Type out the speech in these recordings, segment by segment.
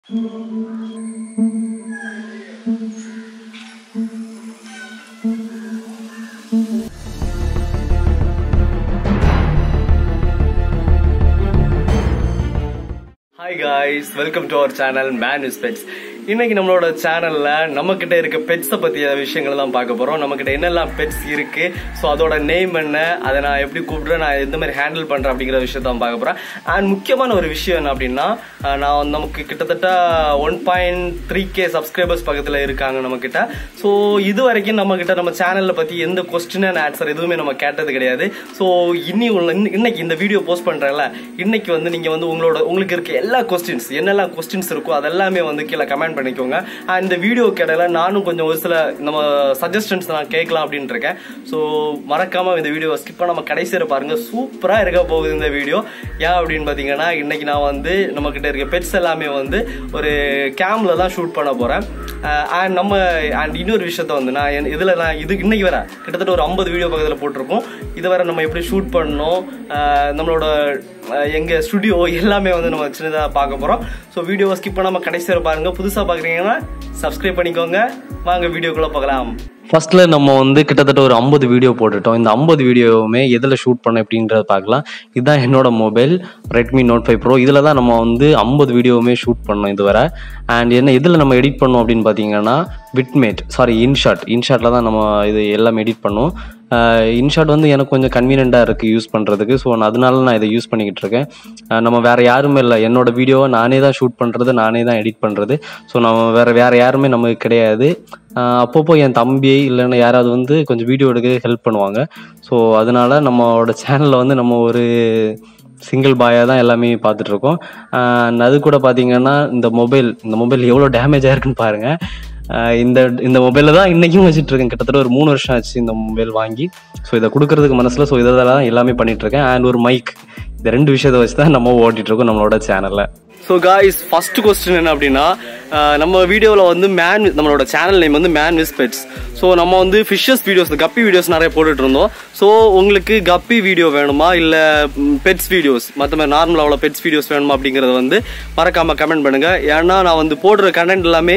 Hi guys welcome to our channel man is pets இன்னைக்கு நம்மளோட சேனல்ல நம்ம கிட்ட இருக்க பெட்ஸை பத்திய விஷயங்கள் தான் பார்க்க போறோம் நம்ம கிட்ட என்னெல்லாம் பெட்ஸ் இருக்கு ஸோ அதோட நேம் என்ன அதை நான் எப்படி கூப்பிடுறேன் நான் எந்த மாதிரி ஹேண்டில் பண்றேன் அப்படிங்கிற விஷயத்த தான் பார்க்க போறேன் அண்ட் முக்கியமான ஒரு விஷயம் என்ன அப்படின்னா அஹ், நான் வந்து நமக்கு கிட்டத்தட்ட one point three K subscribers பக்கத்துல இருக்காங்க நம்ம கிட்ட ஸோ இது வரைக்கும் நம்ம கிட்ட நம்ம சேனல்ல பத்தி எந்த கொஸ்டின் அண்ட் ஆன்சர் எதுவுமே நம்ம கேட்டது கிடையாது ஸோ இன்னி உள்ள இன்ன- இன்னைக்கு இந்த வீடியோ போஸ்ட் பண்றேன்ல இன்னைக்கு வந்து நீங்க வந்து உங்களோட உங்களுக்கு இருக்க எல்லா கொஸ்டின்ஸ் என்னெல்லாம் கொஸ்டின்ஸ் இருக்கோ அதெல்லாமே வந்து கீழே கமெண்ட் பண்ணிக்கோங்க அண்ட் இந்த வீடியோ இடையில நானும் கொஞ்சம் ஒரு சில நம்ம சஜஷன்ஸ் நான் கேட்கலாம் அப்படின்னு இருக்கேன் ஸோ மறக்காம இந்த வீடியோ ஸ்கிப் பண்ணாம கடைசி வரை பாருங்க சூப்பரா இருக்க போகுது இந்த வீடியோ ஏன் அப்படின்னு பாத்தீங்கன்னா இன்னைக்கு நான் வந்து நம்ம கிட்ட இருக்க பெட்ஸ் எல்லாமே வந்து ஒரு கேம்ல தான் ஷூட் பண்ண போறேன் அண்ட் நம்ம அண்ட் இன்னொரு விஷயத்த வந்து நான் என்- இதுல நான் இது இன்னைக்கு வர கிட்டத்தட்ட ஒரு ஐம்பது வீடியோ பக்கத்தில் போட்டிருக்கோம் இதுவரை நம்ம எப்படி ஷூட் பண்ணோம் அஹ் நம்மளோட அஹ் எங்க ஸ்டுடியோ எல்லாமே வந்து நம்ம சின்னதாக பார்க்க போறோம் ஸோ வீடியோவை ஸ்கிப் பண்ணாம கடைசி வரை பாருங்க புதுசா பாக்குறீங்கன்னா சப்ஸ்கிரைப் பண்ணிக்கோங்க வாங்க வீடியோக்குள்ள பார்க்கலாம் ஃபர்ஸ்ட்ல நம்ம வந்து கிட்டத்தட்ட ஒரு ஐம்பது வீடியோ போட்டுட்டோம் இந்த ஐம்பது வீடியோவுமே எதில் ஷூட் பண்ண எப்படின்றத பார்க்கலாம் இதுதான் என்னோட mobile Redmi Note five pro இதில் தான் நம்ம வந்து ஐம்பது வீடியோவுமே ஷூட் பண்ணோம் இதுவரை அண்ட் என்ன இதில் நம்ம எடிட் பண்ணோம் அப்படின்னு பார்த்தீங்கன்னா விட்மேட் சாரி இன்ஷாட் இன்ஷாட்டில் தான் நம்ம இது எல்லாம் எடிட் பண்ணோம் இன்ஷாட் வந்து எனக்கு கொஞ்சம் கன்வீனியண்ட்டாக இருக்குது யூஸ் பண்ணுறதுக்கு ஸோ அதனால நான் இதை யூஸ் பண்ணிக்கிட்டு இருக்கேன் அஹ் நம்ம வேறு யாருமே இல்லை என்னோட வீடியோவை நானே தான் ஷூட் பண்ணுறது நானே தான் எடிட் பண்ணுறது ஸோ நம்ம வேறு வேறு யாருமே நமக்கு கிடையாது அஹ் அப்பப்போ என் தம்பி இல்லைன்னா யாராவது வந்து கொஞ்சம் வீடியோ எடுக்க ஹெல்ப் பண்ணுவாங்க ஸோ அதனால நம்மளோட சேனலில் வந்து நம்ம ஒரு சிங்கிள் பாயாக தான் எல்லாமே பார்த்துட்டு இருக்கோம் அண்ட் அது கூட பார்த்தீங்கன்னா இந்த மொபைல் இந்த மொபைல் எவ்வளோ டேமேஜ் ஆயிருக்குன்னு பாருங்கள் ஆஹ் இந்த இந்த மொபைலில் தான் இன்றைக்கும் வச்சுட்டு இருக்கேன் கிட்டத்தட்ட ஒரு மூணு வருஷம் ஆச்சு இந்த மொபைல் வாங்கி ஸோ இதை கொடுக்கறதுக்கு மனசில் ஸோ இதில் தான் எல்லாமே பண்ணிட்டு இருக்கேன் அண்ட் ஒரு மைக் இந்த ரெண்டு விஷயத்தை வச்சு தான் நம்ம ஓட்டிட்டு இருக்கோம் நம்மளோட சேனலில் ஸோ காய்ஸ் ஃபர்ஸ்ட் கொஸ்டின் என்ன அப்படின்னா ஆஹ் நம்ம வீடியோவில் வந்து மேன் நம்மளோட சேனல் நேம் வந்து மேன் விஸ் பெட்ஸ் ஸோ நம்ம வந்து ஃபிஷஸ் வீடியோஸ் கப்பி வீடியோஸ் நிறைய போட்டுட்டு இருந்தோம் ஸோ உங்களுக்கு கப்பி வீடியோ வேணுமா இல்லை பெட்ஸ் வீடியோஸ் மற்ற மாதிரி நார்மலாக அவ்வளோ பெட்ஸ் வீடியோஸ் வேணுமா அப்படிங்கிறத வந்து மறக்காம கமெண்ட் பண்ணுங்க ஏன்னா நான் வந்து போடுற கண்டென்ட் எல்லாமே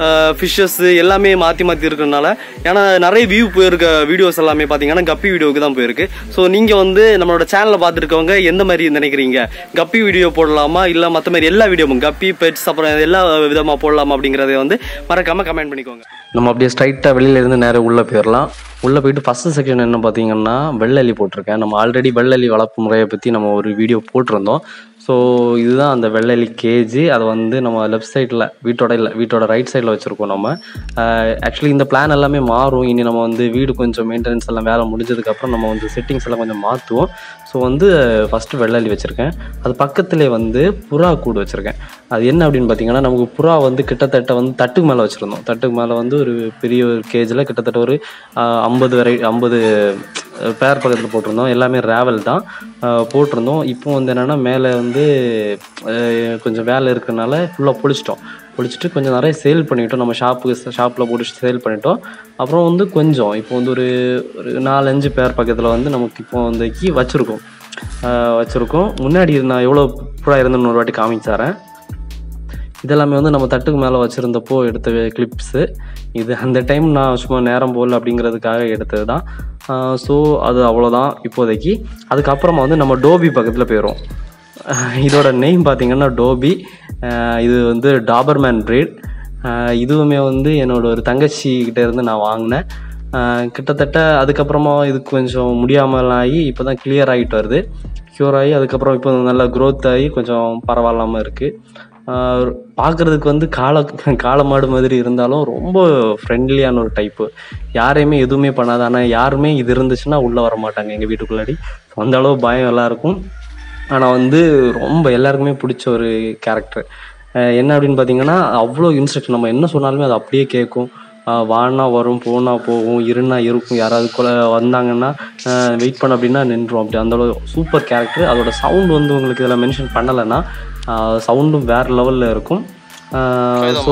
ஃபிஷஸ் எல்லாமே மாற்றி மாற்றி இருக்கிறதுனால ஏன்னா நிறைய வியூ போயிருக்க வீடியோஸ் எல்லாமே பார்த்தீங்கன்னா கப்பி வீடியோவுக்கு தான் போயிருக்கு ஸோ நீங்கள் வந்து நம்மளோட சேனலை பார்த்துருக்கவங்க எந்த மாதிரி நினைக்கிறீங்க கப்பி வீடியோ போடலாமா இல்லை மற்ற மாதிரி எல்லா வீடியோவும் கப்பி பெட்ஸ் அப்புறம் எல்லா விதமாக போடலாமா அப்படிங்கிறத வந்து மறக்காம கமெண்ட் பண்ணிக்கோங்க நம்ம அப்படியே ஸ்ட்ரைட்டாக வெளியில இருந்து நேரம் உள்ளே போயிடலாம் உள்ளே போயிட்டு ஃபர்ஸ்ட் செக்ஷன் என்ன பார்த்தீங்கன்னா வெள்ளலி போட்டிருக்கேன் நம்ம ஆல்ரெடி வெள்ளலி வளர்ப்பு முறையை பற்றி நம்ம ஒரு வீடியோ போட்டிருந்தோம் ஸோ இதுதான் அந்த வெள்ளலி கேஜி அதை வந்து நம்ம லெஃப்ட் சைடில் வீட்டோட இல்லை வீட்டோட ரைட் சைடில் வச்சுருக்கோம் நம்ம ஆக்சுவலி இந்த பிளான் எல்லாமே மாறும் இனி நம்ம வந்து வீடு கொஞ்சம் மெயின்டெனன்ஸ் எல்லாம் வேலை முடிஞ்சதுக்கப்புறம் நம்ம வந்து செட்டிங்ஸ் எல்லாம் கொஞ்சம் மாற்றுவோம் ஸோ வந்து ஃபஸ்ட்டு வெள்ளலி வச்சுருக்கேன் அது பக்கத்துலேயே வந்து புறா கூடு வச்சுருக்கேன் அது என்ன அப்படின்னு பார்த்தீங்கன்னா நமக்கு புறா வந்து கிட்டத்தட்ட வந்து தட்டுக்கு மேலே வச்சுருந்தோம் தட்டுக்கு மேலே வந்து ஒரு பெரிய ஒரு கேஜில் கிட்டத்தட்ட ஒரு ஐம்பது வரை ஐம்பது பேர் பக்கத்தில் போட்டிருந்தோம் எல்லாமே ரேவல் தான் ஆஹ் போட்டிருந்தோம் இப்போ வந்து என்னென்னா மேலே வந்து ஆஹ் கொஞ்சம் வேலை இருக்கிறனால ஃபுல்லாக பொழிச்சிட்டோம் பொழிச்சிட்டு கொஞ்சம் நிறைய சேல் பண்ணிட்டோம் நம்ம ஷாப்புக்கு ஷாப்பில் போட்டு சேல் பண்ணிட்டோம் அப்புறம் வந்து கொஞ்சம் இப்போ வந்து ஒரு ஒரு நாலஞ்சு பேர் பக்கத்தில் வந்து நமக்கு இப்போ வந்தக்கு வச்சுருக்கோம் வச்சுருக்கோம் முன்னாடி நான் எவ்வளோ புறா இருந்தேன்னு ஒரு வாட்டி காமிச்சாரேன் இதெல்லாமே வந்து நம்ம தட்டுக்கு மேலே வச்சுருந்தப்போ எடுத்த கிளிப்ஸு இது அந்த டைம் நான் சும்மா நேரம் போல் அப்படிங்கிறதுக்காக எடுத்தது தான் ஸோ அது அவ்வளோதான் இப்போதைக்கு அதுக்கப்புறமா வந்து நம்ம டோபி பக்கத்தில் போயிடும் இதோட நேம் பார்த்தீங்கன்னா டோபி அஹ் இது வந்து டாபர்மேன் breed அஹ் இதுவுமே வந்து என்னோட ஒரு தங்கச்சி கிட்ட இருந்து நான் வாங்கினேன் அஹ் கிட்டத்தட்ட அதுக்கப்புறமா இது கொஞ்சம் முடியாமல் ஆகி இப்போ தான் கிளியர் ஆகிட்டு வருது க்யூர் ஆகி அதுக்கப்புறம் இப்போ நல்லா growth ஆகி கொஞ்சம் பரவாயில்லாமல் இருக்குது பார்க்குறதுக்கு வந்து காளை காளை மாடு மாதிரி இருந்தாலும் ரொம்ப ஃப்ரெண்ட்லியான ஒரு டைப்பு யாரையுமே எதுவுமே பண்ணாது ஆனால் யாருமே இது இருந்துச்சுன்னா உள்ளே வர மாட்டாங்க எங்கள் வீட்டுக்குள்ளாடி அந்த அளவு பயம் எல்லாருக்கும் ஆனால் வந்து ரொம்ப எல்லாருக்குமே பிடிச்ச ஒரு கேரக்டர் என்ன அப்படின்னு பார்த்தீங்கன்னா அவ்வளோ இன்ஸ்ட்ரக்ஷன் நம்ம என்ன சொன்னாலுமே அது அப்படியே கேட்கும் ஆஹ் வானா வரும் போனா போகும் இருனா இருக்கும் யாராவது கொலை வந்தாங்கன்னா வெயிட் பண்ண அப்படின்னா நின்றும் அப்படி அந்த அளவு சூப்பர் கேரக்டர் அதோட சவுண்ட் வந்து உங்களுக்கு இதில் மென்ஷன் பண்ணலைன்னா சவுண்டும் வேறு லெவலில் இருக்கும் ஸோ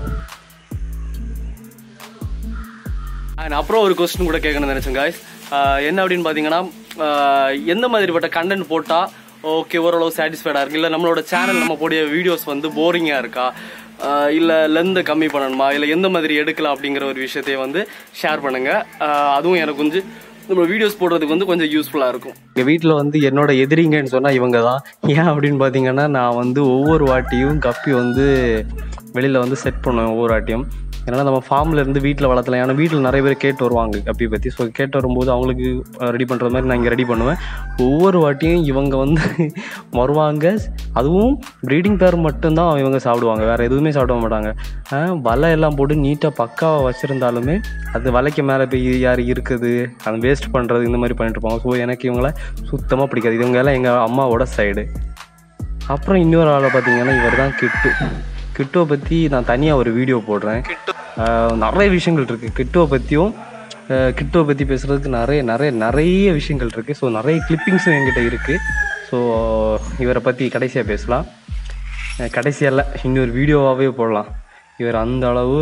அப்புறம் ஒரு கொஸ்டின் கூட கேட்கணும்னு நினைச்சேன் காய்ஸ் என்ன அப்படின்னு பார்த்தீங்கன்னா ஆஹ் எந்த மாதிரிப்பட்ட கண்டென்ட் போட்டால் ஓகே ஓரளவு சாட்டிஸ்ஃபைடாக இருக்கு இல்லை நம்மளோட சேனல் நம்ம போடிய வீடியோஸ் வந்து போரிங்காக இருக்கா ஆஹ் இல்ல லென்த் கம்மி பண்ணணுமா இல்லை எந்த மாதிரி எடுக்கலாம் அப்படிங்கிற ஒரு விஷயத்தையும் வந்து ஷேர் பண்ணுங்க ஆஹ் அதுவும் எனக்கு கொஞ்சம் நம்ம வீடியோஸ் போடுறதுக்கு வந்து கொஞ்சம் யூஸ்ஃபுல்லாக இருக்கும் எங்கள் வீட்டில் வந்து என்னோட எதிரிங்கன்னு சொன்னால் இவங்க தான் ஏன் அப்படின்னு பார்த்தீங்கன்னா நான் வந்து ஒவ்வொரு வாட்டியும் கப்பி வந்து வெளியில் வந்து செட் பண்ணுவேன் ஒவ்வொரு வாட்டியும் ஏன்னா நம்ம ஃபார்ம்ல இருந்து வீட்டில் வளர்த்தலாம் ஏன்னா வீட்டில் நிறைய பேர் கேட்டு வருவாங்க கப்பி பற்றி ஸோ கேட்டு வரும்போது அவங்களுக்கு ரெடி பண்ணுற மாதிரி நான் இங்கே ரெடி பண்ணுவேன் ஒவ்வொரு வாட்டியும் இவங்க வந்து வருவாங்க அதுவும் ப்ரீடிங் பேர் மட்டும்தான் இவங்க சாப்பிடுவாங்க வேறு எதுவுமே சாப்பிட மாட்டாங்க ஆஹ் வலை எல்லாம் போட்டு நீட்டாக பக்காவாக வச்சுருந்தாலுமே அது வலைக்கு மேலே போய் யார் இருக்குது அந்த வேஸ்ட் பண்ணுறது இந்த மாதிரி பண்ணிட்டு இருப்பாங்க ஸோ எனக்கு இவங்கள சுத்தமாக பிடிக்காது இவங்க எல்லாம் எங்கள் அம்மாவோட சைடு அப்புறம் இன்னொரு ஆளை பார்த்தீங்கன்னா இவர் தான் கிட்டு கிட்டுவை பற்றி நான் தனியாக ஒரு வீடியோ போடுறேன் ஆஹ் நிறைய விஷயங்கள் இருக்குது கிட்டுவை பற்றியும் கிட்டுவை பற்றி பேசுகிறதுக்கு நிறைய நிறைய நிறைய விஷயங்கள் இருக்குது ஸோ நிறைய கிளிப்பிங்ஸும் என்கிட்ட இருக்குது ஸோ இவரை பற்றி கடைசியாக பேசலாம் அஹ் கடைசியா இல்ல இன்னொரு வீடியோவாகவே போடலாம் இவர் அந்த அளவு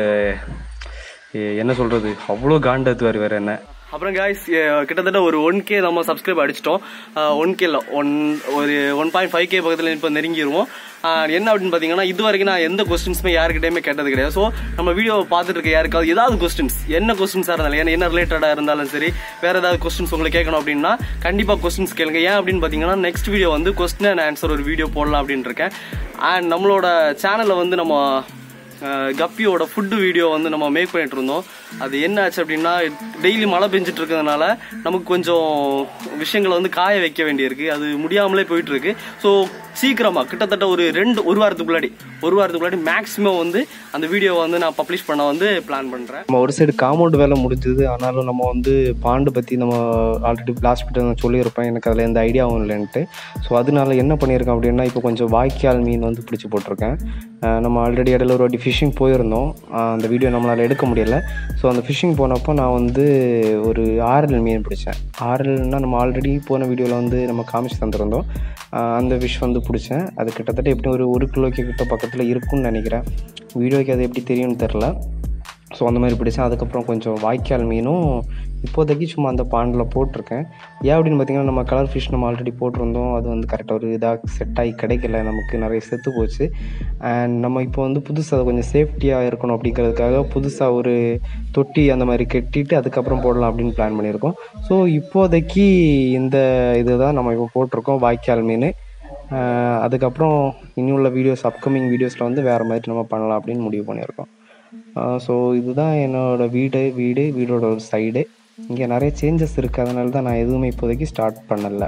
அஹ் என்ன சொல்கிறது அவ்வளோ காண்டத்துவார் வேறு என்ன அப்புறம் காய்ஸ் கிட்டத்தட்ட ஒரு ஒன் கே நம்ம சப்ஸ்கிரைப் அடிச்சிட்டோம் ஒன் கேல ஒன் ஒரு ஒன் பாயிண்ட் ஃபைவ் கே பக்கத்தில் இப்போ நெருங்கிடுவோம் ஆஹ் என்ன அப்படின்னு பார்த்தீங்கன்னா இது வரைக்கும் நான் எந்த கொஸ்டின்ஸுமே யாருக்கிட்டையுமே கேட்டது கிடையாது ஸோ நம்ம வீடியோ பார்த்துட்டு இருக்க யாருக்காவது ஏதாவது கொஸ்டின்ஸ் என்ன கொஸ்டின்ஸாக இருந்தாலும் ஏன்னா என்ன ரிலேட்டடாக இருந்தாலும் சரி வேற ஏதாவது கொஸ்டின்ஸ் உங்களுக்கு கேட்கணும் அப்படின்னா கண்டிப்பாக கொஸ்டின்ஸ் கேளுங்க ஏன் அப்படின்னு பார்த்தீங்கன்னா நெக்ஸ்ட் வீடியோ வந்து கொஸ்டின் அண்ட் ஆன்சர் ஒரு வீடியோ போடலாம் அப்படின்னு இருக்கேன் அண்ட் நம்மளோட சேனலில் வந்து நம்ம அஹ் கப்பியோட ஃபுட்டு வீடியோ வந்து நம்ம மேக் பண்ணிட்டு இருந்தோம் அது என்ன ஆச்சு அப்படின்னா டெய்லி மழை பெஞ்சிட்டு இருக்கிறதுனால நமக்கு கொஞ்சம் விஷயங்களை வந்து காய வைக்க வேண்டியிருக்கு அது முடியாமலே போயிட்டு இருக்கு ஸோ சீக்கிரமா கிட்டத்தட்ட ஒரு ரெண்டு ஒரு வாரத்துக்கு முன்னாடி ஒரு வாரத்துக்கு முன்னாடி மேக்ஸிமம் வந்து அந்த வீடியோவை வந்து நான் பப்ளிஷ் பண்ண வந்து பிளான் பண்றேன் நம்ம ஒரு சைடு காம்பவுண்ட் வேலை முடிஞ்சது ஆனாலும் நம்ம வந்து பாண்டு பற்றி நம்ம ஆல்ரெடி லாஸ்ட் வீட்டில் நான் சொல்லியிருப்பேன் எனக்கு அதில் எந்த ஐடியாவும் இல்லைன்ட்டு ஸோ அதனால என்ன பண்ணியிருக்கேன் அப்படின்னா இப்போ கொஞ்சம் வாய்க்கால் மீன் வந்து பிடிச்சி போட்டிருக்கேன் அஹ் நம்ம ஆல்ரெடி இடையில ஒரு வாட்டி ஃபிஷ்ஷிங் போயிருந்தோம் அஹ் அந்த வீடியோ நம்மளால் எடுக்க முடியல ஸோ அந்த ஃபிஷ்ஷிங் போனப்போ நான் வந்து ஒரு ஆரல் மீன் பிடிச்சேன் ஆரல்னால் நம்ம ஆல்ரெடி போன வீடியோவில் வந்து நம்ம காமிச்சு தந்திருந்தோம் அஹ் அந்த ஃபிஷ் வந்து பிடிச்சேன் அது கிட்டத்தட்ட எப்படியும் ஒரு ஒரு கிலோக்கு கிட்ட பக்கத்தில் இருக்கும்னு நினைக்கிறேன் வீடியோக்கு அது எப்படி தெரியும்னு தெரில ஸோ அந்த மாதிரி பிடிச்சேன் அதுக்கப்புறம் கொஞ்சம் வாய்க்கால் மீனும் இப்போதைக்கு சும்மா அந்த பாண்டில் போட்டிருக்கேன் ஏன் அப்படின்னு பார்த்தீங்கன்னா நம்ம கலர் ஃபிஷ் நம்ம ஆல்ரெடி போட்டிருந்தோம் அது வந்து கரெக்டாக ஒரு இதாக செட் ஆகி கிடைக்கல நமக்கு நிறைய செத்து போச்சு அண்ட் நம்ம இப்போ வந்து புதுசாக கொஞ்சம் சேஃப்டியாக இருக்கணும் அப்படிங்கிறதுக்காக புதுசாக ஒரு தொட்டி அந்த மாதிரி கட்டிட்டு அதுக்கப்புறம் போடலாம் அப்படின்னு பிளான் பண்ணியிருக்கோம் ஸோ இப்போதைக்கு இந்த இதுதான் நம்ம இப்போ போட்டிருக்கோம் வாய்க்கால் மீன் ஆஹ் அதுக்கப்புறம் இன்னும் உள்ள வீடியோஸ் அப்கமிங் வீடியோஸில் வந்து வேறு மாதிரி நம்ம பண்ணலாம் அப்படின்னு முடிவு பண்ணியிருக்கோம் ஸோ இதுதான் என்னோட வீடு வீடு வீடோட ஒரு சைடு இங்கே நிறைய சேஞ்சஸ் இருக்குது அதனால தான் நான் எதுவுமே இப்போதைக்கு ஸ்டார்ட் பண்ணலை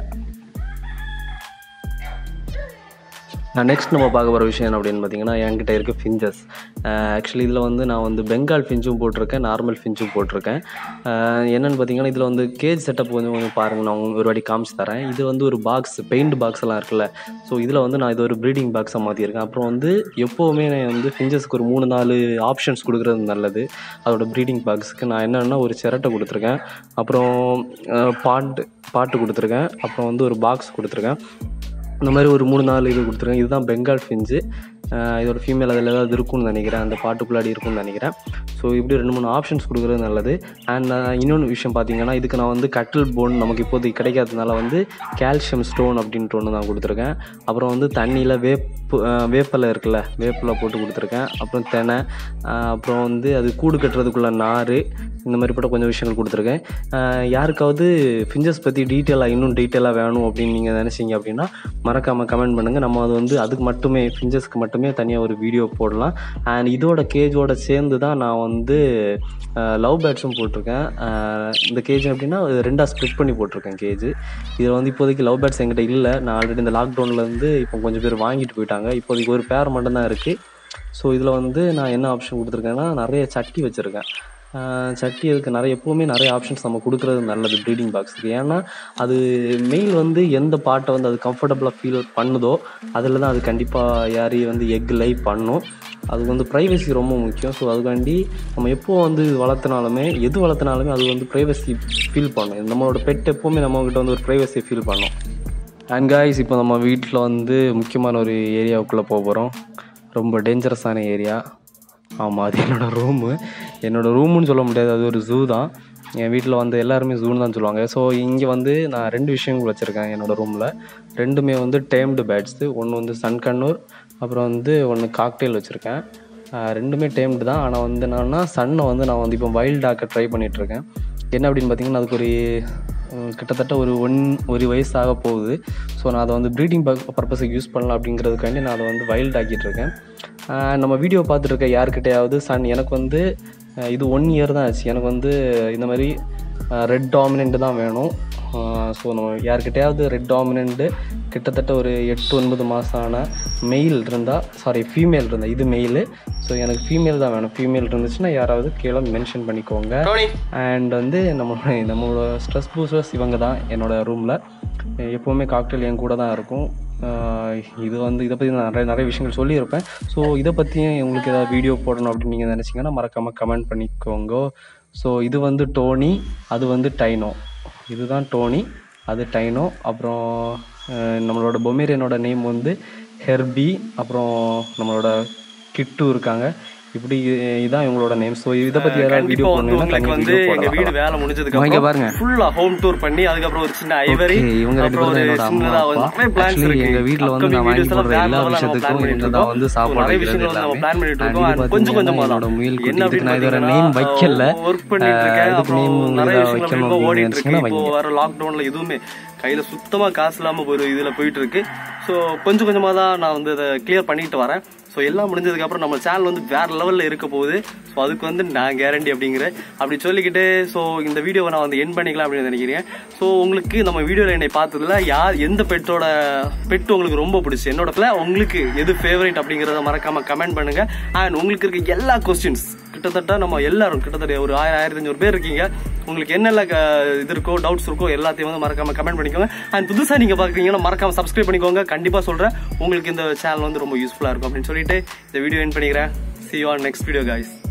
நெக்ஸ்ட் நம்ம பார்க்க போகிற விஷயம் என்ன அப்படின்னு பார்த்தீங்கன்னா என்கிட்ட இருக்க ஃபிஞ்சஸ் ஆக்சுவலி இதில் வந்து நான் வந்து பெங்கால் ஃபிஞ்சும் போட்டிருக்கேன் நார்மல் ஃபிஞ்சும் போட்டிருக்கேன் அஹ் என்னன்னு பார்த்தீங்கன்னா இதில் வந்து கேஜ் செட்டப் கொஞ்சம் கொஞ்சம் பாருங்கள் நான் உங்களுக்கு ஒரு வாட்டி காமிச்சு தரேன் இது வந்து ஒரு பாக்ஸ் பெயிண்ட் பாக்ஸ் எல்லாம் இருக்குல்ல ஸோ இதில் வந்து நான் இது ஒரு ப்ரீடிங் பாக்ஸை மாற்றிருக்கேன் அப்புறம் வந்து எப்போவுமே நான் வந்து ஃபிஞ்சஸ்க்கு ஒரு மூணு நாலு ஆப்ஷன்ஸ் கொடுக்குறது நல்லது அதோட ப்ரீடிங் பாக்ஸுக்கு நான் என்னென்னா ஒரு சிரட்டை கொடுத்துருக்கேன் அப்புறம் அஹ் பாட்டு பாட்டு கொடுத்துருக்கேன் அப்புறம் வந்து ஒரு பாக்ஸ் கொடுத்துருக்கேன் இந்த மாதிரி ஒரு மூணு நாலு இது கொடுத்துருக்கேன் இதுதான் பெங்கால் ஃபிஞ்சு ஆஹ் இதோட ஃபீமேல் அதில் ஏதாவது இருக்கும்னு நினைக்கிறேன் அந்த பாட்டுக்குள்ளாடி இருக்கும்னு நினைக்கிறேன் ஸோ இப்படி ரெண்டு மூணு ஆப்ஷன்ஸ் கொடுக்குறது நல்லது அண்ட் இன்னொன்று விஷயம் பார்த்தீங்கன்னா இதுக்கு நான் வந்து கட்டில் போன் நமக்கு இப்போதைக்கு கிடைக்காததுனால வந்து கால்சியம் ஸ்டோன் அப்படின்ட்டு ஒன்று நான் கொடுத்துருக்கேன் அப்புறம் வந்து தண்ணியில் வேப்பு ஆஹ் வேப்பிலை இருக்குல்ல வேப்பிலை போட்டு கொடுத்துருக்கேன் அப்புறம் தெனை ஆஹ் அப்புறம் வந்து அது கூடு கட்டுறதுக்குள்ள நார் இந்த மாதிரிப்பட்ட கொஞ்சம் விஷயங்கள் கொடுத்துருக்கேன் ஆஹ் யாருக்காவது ஃபிஞ்சஸ் பற்றி டீட்டெயிலாக இன்னும் டீட்டெயிலாக வேணும் அப்படின்னு நீங்கள் நினச்சிங்க அப்படின்னா மறக்காமல் கமெண்ட் பண்ணுங்கள் நம்ம அது வந்து அதுக்கு மட்டுமே ஃபிஞ்சஸ்க்கு மட்டுமே தனியாக ஒரு வீடியோ போடலாம் அண்ட் இதோட கேஜோட சேர்ந்து தான் நான் வந்து லவ் பேட்ஸும் போட்டிருக்கேன் ஆஹ் இந்த கேஜ் எப்படின்னா ரெண்டாக ஸ்ப்ளிட் பண்ணி போட்டிருக்கேன் கேஜ் இதில் வந்து இப்போதைக்கு லவ் பேட்ஸ் என்கிட்ட இல்லை நான் ஆல்ரெடி இந்த லாக்டவுனில் வந்து இப்போ கொஞ்சம் பேர் வாங்கிட்டு போயிட்டாங்க இப்போதைக்கு ஒரு பேர் மட்டும்தான் இருக்குது ஸோ இதில் வந்து நான் என்ன ஆப்ஷன் கொடுத்துருக்கேன்னா நிறைய சட்டி வச்சுருக்கேன் ஆஹ் சட்டி அதுக்கு நிறைய எப்போவுமே நிறைய ஆப்ஷன்ஸ் நம்ம கொடுக்குறது நல்லது ப்ரீடிங் பாக்ஸுக்கு ஏன்னா அது மெயில் வந்து எந்த பாட்டை வந்து அது கம்ஃபர்டபுளாக ஃபீல் பண்ணுதோ அதில் தான் அது கண்டிப்பாக யாரி வந்து எக் லை பண்ணும் அது வந்து ப்ரைவசி ரொம்ப முக்கியம் ஸோ அதுக்காண்டி நம்ம எப்போ வந்து இது வளர்த்தினாலுமே எது வளர்த்தினாலுமே அது வந்து ப்ரைவசி ஃபீல் பண்ணும் நம்மளோட பெட் எப்போவுமே நம்மக்கிட்ட வந்து ஒரு ப்ரைவசி ஃபீல் பண்ணும் அண்ட் காய்ஸ் இப்போ நம்ம வீட்டில் வந்து முக்கியமான ஒரு ஏரியாவுக்குள்ளே போக போகிறோம் ரொம்ப டேஞ்சரஸான ஏரியா ஆமாம் அது என்னோடய ரூமு என்னோடய ரூமுன்னு சொல்ல முடியாது அது ஒரு ஜூ தான் என் வீட்டில் வந்து எல்லாருமே ஜூன் தான் சொல்லுவாங்க ஸோ இங்கே வந்து நான் ரெண்டு விஷயங்கள் வச்சுருக்கேன் என்னோடய ரூமில் ரெண்டுமே வந்து டேம்டு பேட்ஸு ஒன்று வந்து சன்கண்ணூர் அப்புறம் வந்து ஒன்று காக்டெயில் வச்சுருக்கேன் ரெண்டுமே டேம்டு தான் ஆனால் வந்து என்னன்னா சன்னை வந்து நான் வந்து இப்போ வைல்டாக்க ட்ரை பண்ணிகிட்ருக்கேன் என்ன அப்படின்னு பார்த்தீங்கன்னா அதுக்கு ஒரு அஹ், கிட்டத்தட்ட ஒரு ஒன் ஒரு வயசு ஆக போகுது ஸோ நான் அதை வந்து ப்ரீடிங் பர்பஸுக்கு யூஸ் பண்ணலாம் அப்படிங்கிறதுக்காண்டி நான் அதை வந்து வைல்ட் ஆக்கிட்டு இருக்கேன் அஹ், நம்ம வீடியோ பார்த்துட்டு இருக்க யாருக்கிட்டையாவது சன் எனக்கு வந்து அஹ், இது ஒன் இயர் தான் ஆச்சு எனக்கு வந்து இந்த மாதிரி ரெட் டாமினண்ட் தான் வேணும் ஸோ நம்ம யார்கிட்டயாவது ரெட் டாமினண்ட்டு கிட்டத்தட்ட ஒரு எட்டு ஒன்பது மாதம் ஆன மெயில் இருந்தால் சாரி ஃபீமேல் இருந்தால் இது மெயிலு ஸோ எனக்கு ஃபீமேல் தான் வேணும் ஃபீமேல் இருந்துச்சுன்னா யாராவது கீழே மென்ஷன் பண்ணிக்கோங்க அண்ட் வந்து நம்மளோட நம்மளோட ஸ்ட்ரெஸ் பூஸ்டர்ஸ் இவங்க தான் என்னோட ரூமில் எப்போவுமே காக்டெயில் என் கூட தான் இருக்கும் ஆஹ் இது வந்து இதை பற்றி நான் நிறைய நிறைய விஷயங்கள் சொல்லியிருப்பேன் ஸோ இதை பற்றியும் உங்களுக்கு ஏதாவது வீடியோ போடணும் அப்படின்னு நீங்கள் நினச்சிங்கன்னா மறக்காமல் கமெண்ட் பண்ணிக்கோங்க ஸோ இது வந்து டோனி அது வந்து டைனோ இதுதான் டோனி அது டைனோ அப்புறம் அஹ் நம்மளோட பொமேரியனோட நேம் வந்து ஹெர்பி அப்புறம் நம்மளோட கிட்டு இருக்காங்க இப்படி இ- இதான் இவங்களோட நேம் ஸோ இதை பற்றி ஏதாவது வீடியோ கண்டிப்பா வந்து போடணும்னா உங்களுக்கு தனி வந்து வீடியோ எங்க வீடு போடலாம் வேலை முடிஞ்சதுக்கு இங்க அப்புறம் பாருங்க. ஃபுல்லா ஹோம் டூர் பண்ணி அதுக்கப்புறம் ஒரு சின்ன ஐவரி Okay, இவங்க ரெண்டு அப்புறம் பேரும் ஒரு என்னோட அம்மா சின்னதா அப்பா வந்து நிறைய பிளான்ஸ் Actually, இருக்கு எங்க வீட்ல வந்து Upcoming நான் வாங்கி videos எல்லாம் போடுற வேற எல்லா level ல நம்ம விஷயத்துக்கும் plan பண்ணிட்டு இவங்க தான் இருக்கோம். வந்து So, சாப்பாடு நிறைய வைக்கிறது விஷயங்கள் நம்ம எல்லாமே. பிளான் பண்ணிட்டு And இருக்கோம் இது And கொஞ்சம் பாத்தீங்கன்னா கொஞ்சமா என்னோட தான் முயல் குட்டி, என்ன இதுக்கு அப்படின்னு நான் இதுவரை பாத்தீங்கன்னா, name வைக்கல. ஒர்க் பண்ணிட்டு அஹ் இருக்கேன் இதுக்கு அப்புறம் name நிறைய ஏதாவது விஷயங்கள் வைக்கணும் ரொம்ப அப்படின்னு ஓடிட்டு இருக்கு நினைச்சீங்கன்னா இப்போ வைங்க. வர லாக்டவுன்ல எதுவுமே கையில சுத்தமா காசு இல்லாம ஒரு இதுல போயிட்டு இருக்கு ஸோ கொஞ்சம் கொஞ்சமா தான் நான் வந்து அதை கிளியர் பண்ணிட்டு வரேன் ஸோ எல்லாம் முடிஞ்சதுக்கு அப்புறம் நம்ம சேனல் வந்து வேற லெவல்ல இருக்க போகுது ஸோ அதுக்கு வந்து நான் கேரண்டி அப்படிங்கிறேன் அப்படி சொல்லிக்கிட்டு ஸோ இந்த வீடியோவை நான் வந்து என் பண்ணிக்கலாம் அப்படின்னு நினைக்கிறேன் ஸோ உங்களுக்கு நம்ம வீடியோவில் என்னை பார்த்ததுல யார் எந்த பெட்டோட பெட் உங்களுக்கு ரொம்ப பிடிச்சி என்னோட பிள்ளை உங்களுக்கு எது ஃபேவரட் அப்படிங்கிறத மறக்காம கமெண்ட் பண்ணுங்க அண்ட் உங்களுக்கு இருக்க எல்லா கொஸ்டின்ஸ் கிட்டத்தட்ட நம்ம எல்லாரும் கிட்டத்தட்ட ஒரு ஆயிரம் ஆயிரத்தி அஞ்சூறு பேர் இருக்கீங்க உங்களுக்கு என்னெல்லாம் க- இது இருக்கோ டவுட்ஸ் இருக்கோ எல்லாத்தையும் வந்து மறக்காம கமெண்ட் பண்ணிக்கோங்க அண்ட் புதுசா நீங்க பாக்குறீங்கன்னா மறக்காம சப்ஸ்கிரைப் பண்ணிக்கோங்க கண்டிப்பா சொல்றேன் உங்களுக்கு இந்த சேனல் வந்து ரொம்ப யூஸ்ஃபுல்லா இருக்கும் அப்படின்னு சொல்லிட்டு இந்த வீடியோ என் பண்ணிக்கிறேன் see you on next video guys